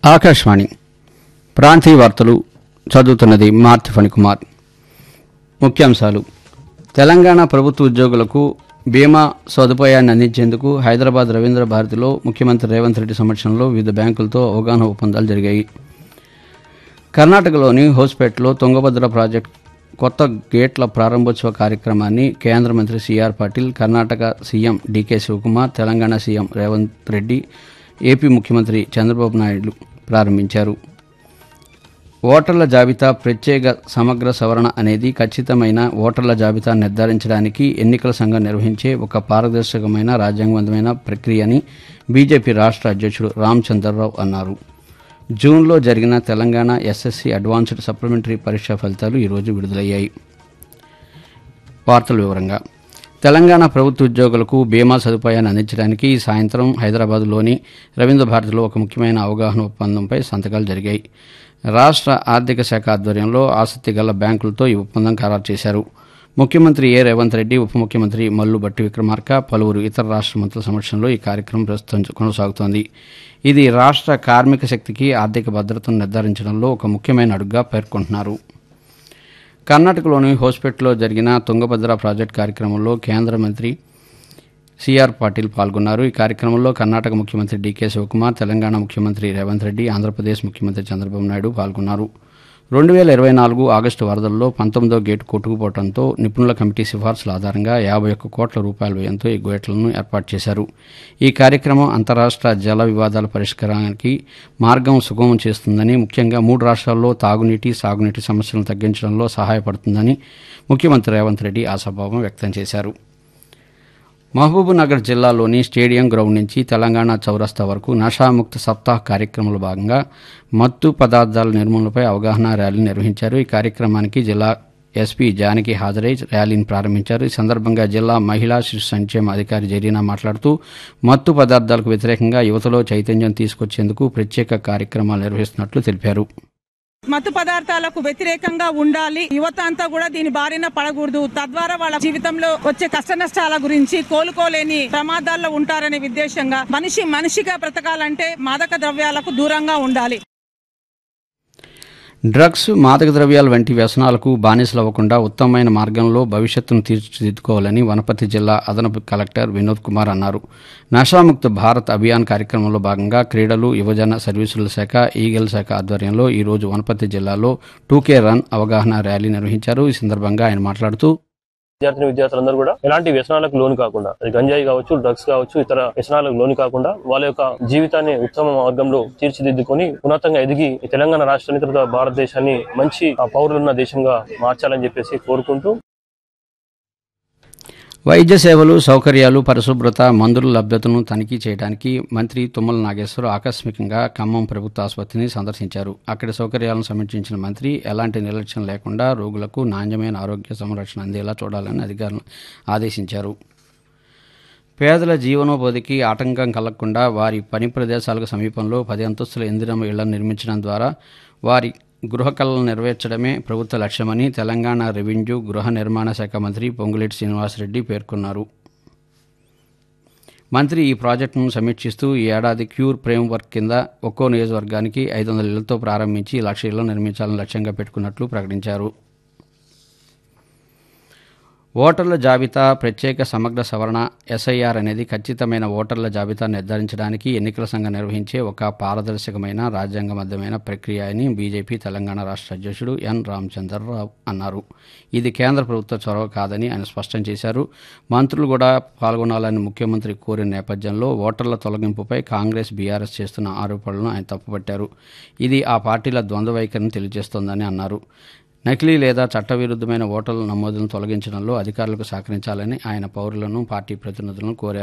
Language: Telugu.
ఆకాశవాణి ప్రాంతీయ వార్తలు చదువుతున్నది మార్తి ఫణికుమార్ ముఖ్యాంశాలు తెలంగాణ ప్రభుత్వ ఉద్యోగులకు బీమా సదుపాయాన్ని అందించేందుకు హైదరాబాద్ రవీంద్ర భారతిలో ముఖ్యమంత్రి రేవంత్ రెడ్డి సమక్షంలో వివిధ బ్యాంకులతో అవగాహన ఒప్పందాలు జరిగాయి కర్ణాటకలోని హోస్పేట్లో తుంగభద్ర ప్రాజెక్ట్ కొత్త గేట్ల ప్రారంభోత్సవ కార్యక్రమాన్ని కేంద్ర మంత్రి CR Patil Karnataka CM DK Shivakumar Telangana CM Revanth Reddy AP ముఖ్యమంత్రి చంద్రబాబు నాయుడు ప్రారంభించారు ఓటర్ల జాబితా ప్రత్యేక సమగ్ర సవరణ అనేది ఖచ్చితమైన ఓటర్ల జాబితా నిర్ధారించడానికి ఎన్నికల సంఘం నిర్వహించే ఒక పారదర్శకమైన రాజ్యాంగబద్ధమైన ప్రక్రియ అని బీజేపీ రాష్ట్ర అధ్యక్షుడు రామచంద్రరావు అన్నారు జూన్లో జరిగిన తెలంగాణ ఎస్ఎస్సి అడ్వాన్స్డ్ సప్లిమెంటరీ పరీక్షా ఫలితాలు ఈరోజు విడుదలయ్యాయి వార్తల వివరంగా తెలంగాణ ప్రభుత్వ ఉద్యోగులకు బీమా సదుపాయాన్ని అందించడానికి ఈ సాయంత్రం హైదరాబాద్లోని రవీంద్ర భారతిలో ఒక ముఖ్యమైన అవగాహన ఒప్పందంపై సంతకాలు జరిగాయి రాష్ట్ర ఆర్థిక శాఖ ఆధ్వర్యంలో ఆసక్తి గల బ్యాంకులతో ఈ ఒప్పందం ఖరారు చేశారు ముఖ్యమంత్రి ఏ రేవంత్ రెడ్డి ఉప ముఖ్యమంత్రి మల్లు బట్టి విక్రమార్క పలువురు ఇతర రాష్ట్ర మంత్రుల సమక్షంలో ఈ కార్యక్రమం ప్రస్తుతం కొనసాగుతోంది ఇది రాష్ట్ర కార్మిక శక్తికి ఆర్థిక భద్రతను నిర్ధారించడంలో ఒక ముఖ్యమైన అడుగుగా పేర్కొంటున్నారు కర్ణాటకలోని హోస్పేట్లో జరిగిన తుంగభద్ర ప్రాజెక్టు కార్యక్రమంలో కేంద్ర మంత్రి సిఆర్ పాటిల్ పాల్గొన్నారు ఈ కార్యక్రమంలో కర్ణాటక ముఖ్యమంత్రి డీకే శివకుమార్ తెలంగాణ ముఖ్యమంత్రి రేవంత్ రెడ్డి ఆంధ్రప్రదేశ్ ముఖ్యమంత్రి చంద్రబాబు నాయుడు పాల్గొన్నారు రెండు వేల ఇరవై నాలుగు ఆగస్టు వరదల్లో పంతొమ్మిదో గేటు కొట్టుకుపోవడంతో నిపుణుల కమిటీ సిఫార్సుల ఆధారంగా యాభై ఒక్క కోట్ల రూపాయల వ్యయంతో ఈ గేట్లను ఏర్పాటు చేశారు ఈ కార్యక్రమం అంతరాష్ట్ర జల వివాదాల పరిష్కారానికి మార్గం సుగమం చేస్తుందని ముఖ్యంగా మూడు రాష్ట్రాల్లో తాగునీటి సాగునీటి సమస్యలను తగ్గించడంలో సహాయపడుతుందని ముఖ్యమంత్రి రేవంత్ రెడ్డి ఆశాభావం వ్యక్తం చేశారు మహబూబ్నగర్ జిల్లాలోని స్టేడియం గ్రౌండ్ నుంచి తెలంగాణ చౌరస్తా వరకు నషాముక్త సప్తాహ్ కార్యక్రమంలో భాగంగా మత్తు పదార్థాల నిర్మూలనపై అవగాహన ర్యాలీ నిర్వహించారు ఈ కార్యక్రమానికి జిల్లా ఎస్పీ జానకి హాజరై ర్యాలీని ప్రారంభించారు ఈ సందర్భంగా జిల్లా మహిళా శిశు సంక్షేమ అధికారి జరీనా మాట్లాడుతూ మత్తు పదార్థాలకు వ్యతిరేకంగా యువతలో చైతన్యం తీసుకొచ్చేందుకు ప్రత్యేక కార్యక్రమాలు నిర్వహిస్తున్నట్లు తెలిపారు మత్తు పదార్థాలకు వ్యతిరేకంగా ఉండాలి యువత అంతా కూడా దీని బారిన పడకూడదు తద్వారా వాళ్ళ జీవితంలో వచ్చే కష్ట నష్టాల గురించి కోలుకోలేని ప్రమాదాల్లో ఉంటారనే ఉద్దేశంగా మనిషి మనిషిగా బ్రతకాలంటే మాదక ద్రవ్యాలకు దూరంగా ఉండాలి డ్రగ్స్ మాదక ద్రవ్యాల వంటి వ్యసనాలకు బానిసలవ్వకుండా ఉత్తమమైన మార్గంలో భవిష్యత్తును తీర్చిదిద్దుకోవాలని వనపర్తి జిల్లా అదనపు కలెక్టర్ వినోద్ కుమార్ అన్నారు నషాముక్త భారత్ అభియాన్ కార్యక్రమంలో భాగంగా క్రీడలు యువజన సర్వీసుల శాఖ ఈగల్ శాఖ ఆధ్వర్యంలో ఈ రోజు వనపర్తి జిల్లాలో టూకే రన్ అవగాహన ర్యాలీ నిర్వహించారు ఈ సందర్భంగా ఆయన మాట్లాడుతూ విద్యార్థిని విద్యార్థులందరూ కూడా ఎలాంటి వ్యసనాలకు లోను కాకుండా అది గంజాయి కావచ్చు డ్రగ్స్ కావచ్చు ఇతర వ్యసనాలకు లోను కాకుండా వాళ్ళ యొక్క జీవితాన్ని ఉత్తమ మార్గంలో తీర్చిదిద్దుకొని ఉన్నతంగా ఎదిగి ఈ తెలంగాణ రాష్ట్రాన్ని తర్వాత భారతదేశాన్ని మంచి ఆ, పౌరులున్న దేశంగా మార్చాలని చెప్పేసి కోరుకుంటూ వైద్య సేవలు సౌకర్యాలు పరిశుభ్రత మందుల లభ్యతను తనిఖీ చేయడానికి మంత్రి తుమ్మల నాగేశ్వరరావు ఆకస్మికంగా ఖమ్మం ప్రభుత్వ ఆసుపత్రిని సందర్శించారు అక్కడి సౌకర్యాలను సమీక్షించిన మంత్రి ఎలాంటి నిర్లక్ష్యం లేకుండా రోగులకు నాణ్యమైన ఆరోగ్య సంరక్షణ అందేలా చూడాలని అధికారులను ఆదేశించారు పేదల జీవనోపాధికి ఆటంకం కలగకుండా వారి పని ప్రదేశాలకు సమీపంలో పది అంతస్తుల ఇందిరమ్మ ఇళ్లను నిర్మించడం ద్వారా వారి గృహ కళలను నెరవేర్చడమే ప్రభుత్వ లక్ష్యమని తెలంగాణ రెవెన్యూ గృహ నిర్మాణ శాఖ మంత్రి పొంగులేటి శ్రీనివాసరెడ్డి పేర్కొన్నారు మంత్రి ఈ ప్రాజెక్టును సమీక్షిస్తూ ఈ ఏడాది క్యూర్ ఫ్రేమ్ వర్క్ కింద ఒక్కో నియోజకవర్గానికి ఐదు వందల ఇళ్లతో ప్రారంభించి లక్ష ఇళ్లను నిర్మించాలని లక్ష్యంగా పెట్టుకున్నట్లు ప్రకటించారు ఓటర్ల జాబితా ప్రత్యేక సమగ్ర సవరణ ఎస్ఐఆర్ అనేది ఖచ్చితమైన ఓటర్ల జాబితా నిర్ధారించడానికి ఎన్నికల సంఘం నిర్వహించే ఒక పారదర్శకమైన రాజ్యాంగబద్ధమైన ప్రక్రియ అని బీజేపీ తెలంగాణ రాష్ట్ర అధ్యక్షుడు ఎన్ రామచంద్రరావు అన్నారు ఇది కేంద్ర ప్రభుత్వ చొరవ కాదని ఆయన స్పష్టం చేశారు మంత్రులు కూడా పాల్గొనాలని ముఖ్యమంత్రి కోరిన నేపథ్యంలో ఓటర్ల తొలగింపుపై కాంగ్రెస్ బీఆర్ఎస్ చేస్తున్న ఆరోపణలను ఆయన తప్పుపట్టారు ఇది ఆ పార్టీల ద్వంద్వ వైఖరిని తెలియజేస్తోందని అన్నారు నకిలీ లేదా చట్టవిరుద్ధమైన ఓటర్ల నమోదులను తొలగించడంలో అధికారులకు సహకరించాలని ఆయన పౌరులను పార్టీ ప్రతినిధులను కోరారు